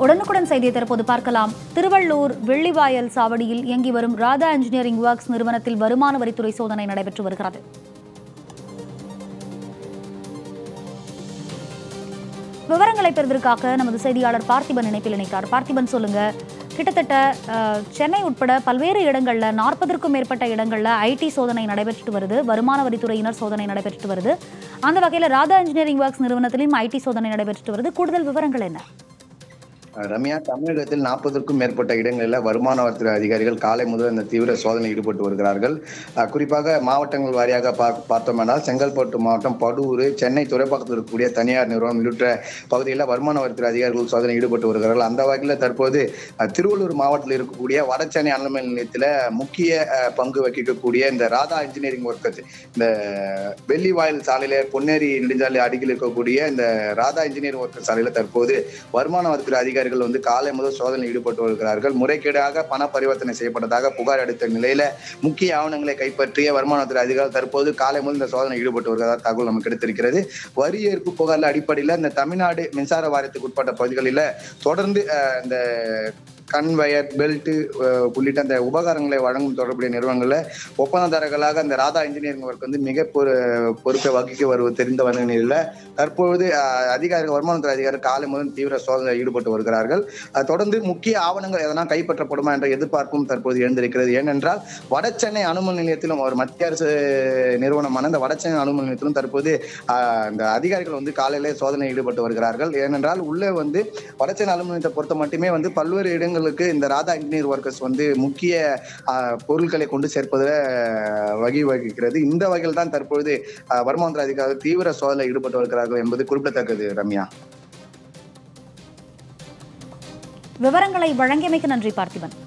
உடனுக்குடன் செய்தியை தற்போது பார்க்கலாம் திருவள்ளூர் வெள்ளிவாயல் சாவடியில் இயங்கி வரும் ராதா இன்ஜினியரிங் ஒர்க்ஸ் நிறுவனத்தில் வருமான வரித்துறை சோதனை நடைபெற்று வருகிறது விவரங்களை பெறுவதற்காக நமது செய்தியாளர் பார்த்திபன் இணைப்பில் இணைத்தார் பார்த்திபன் சொல்லுங்க கிட்டத்தட்ட அஹ், சென்னை உட்பட பல்வேறு இடங்கள்ல நாற்பதற்கும் மேற்பட்ட இடங்கள்ல ஐடி சோதனை நடைபெற்றுட்டு வருது வருமான வரித்துறையினர் சோதனை நடைபெற்றுட்டு வருது அந்த வகையில் ராதா இன்ஜினியரிங் ஒர்க்ஸ் நிறுவனத்திலும் ஐடி சோதனை நடைபெற்றுட்டு வருது கூடுதல் விவரங்கள் என்ன ரம்யா தமிழகத்தில் நாற்பதற்கும் மேற்பட்ட இடங்களில் வருமான வரித்துறை அதிகாரிகள் காலை முதல் இந்த தீவிர சோதனையில் ஈடுபட்டு வருகிறார்கள் அஹ் குறிப்பாக மாவட்டங்கள் வாரியாக பா பார்த்தோம்னால் செங்கல்பட்டு மாவட்டம் படூர் சென்னை துறைப்பாக்கத்தில் இருக்கக்கூடிய தனியார் நிறுவனம் உள்ளிட்ட பகுதிகளில் வருமான வரித்துறை அதிகாரிகள் சோதனை ஈடுபட்டு வருகிறார்கள் அந்த வகையில் தற்போது அஹ், திருவள்ளூர் மாவட்டத்தில் இருக்கக்கூடிய வடசென்னை அனல்மின் நிலையத்தில் முக்கிய அஹ், பங்கு வகிக்கக்கூடிய இந்த ராதா இன்ஜினியரிங் ஒர்க்கர்ஸ் இந்த வெள்ளிவாயில் சாலையில பொன்னேரி நெடுஞ்சாலை அருகில் இருக்கக்கூடிய இந்த ராதா இன்ஜினியரிங் ஒர்க்கர் சாலையில தற்போது வருமான வரித்துறை அதிகாரிகள் வந்து காலை முதல் சோதனையில் ஈடுபட்டு வருகிறார்கள் முறைகேடாக பண பரிவர்த்தனை செய்யப்பட்டதாக புகார் அளித்த நிலையில முக்கிய ஆவணங்களை கைப்பற்றிய வருமான வரித்துறை அதிகாரிகள் தற்போது காலை முதல் இந்த சோதனை ஈடுபட்டு வருகிறதா தகவல் நமக்கு கிடைத்திருக்கிறது வரி ஏற்பு புகார்ல அடிப்படையில் இந்த தமிழ்நாடு மின்சார வாரியத்துக்கு உட்பட்ட பகுதிகளில் தொடர்ந்து அஹ், இந்த கன்வயர் பெல்ட் உள்ளிட்ட அந்த உபகரணங்களை வழங்கும் தொடர்புடைய நிறுவனங்களில் ஒப்பந்ததாரர்களாக அந்த ராதா இன்ஜினியரிங் ஒர்க் வந்து மிக பொறு பொறுப்பை வகிக்க வருவது தெரிந்த வந்த நிலையில் தற்பொழுது அஹ், அதிகாரிகள் வருமானத்துறை அதிகாரிகள் காலை முதல் தீவிர சோதனையில் ஈடுபட்டு வருகிறார்கள் அஹ், தொடர்ந்து முக்கிய ஆவணங்கள் எதனா கைப்பற்றப்படுமா என்ற எதிர்பார்ப்பும் தற்போது எழுந்திருக்கிறது ஏனென்றால் வடசென்னை அணுமின் நிலையத்திலும் ஒரு மத்திய அரசு நிறுவனமான இந்த வடசென்னை அணுமின் நிலையத்திலும் தற்போது அஹ், இந்த அதிகாரிகள் வந்து காலையிலே சோதனை ஈடுபட்டு வருகிறார்கள் ஏனென்றால் உள்ளே வந்து வடசென்னை அணுமின் நிலையத்தை பொறுத்த மட்டுமே வந்து பல்வேறு இடங்களுக்கு இந்த ராதா இன்ஜினியர் ஒர்க்கர்ஸ் வந்து முக்கிய அஹ், பொருட்களை கொண்டு சேர்ப்பதில் அஹ், வகி வகிக்கிறது இந்த வகையில் தான் தற்பொழுது அஹ், வருமானத்துறை அதிகாரிகள் தீவிர சோதனை ஈடுபட்டு வருகிறார்கள் என்பது குறிப்பிடத்தக்கது ரம்யா விவரங்களை வழங்கியமைக்கு நன்றி பார்த்திபன்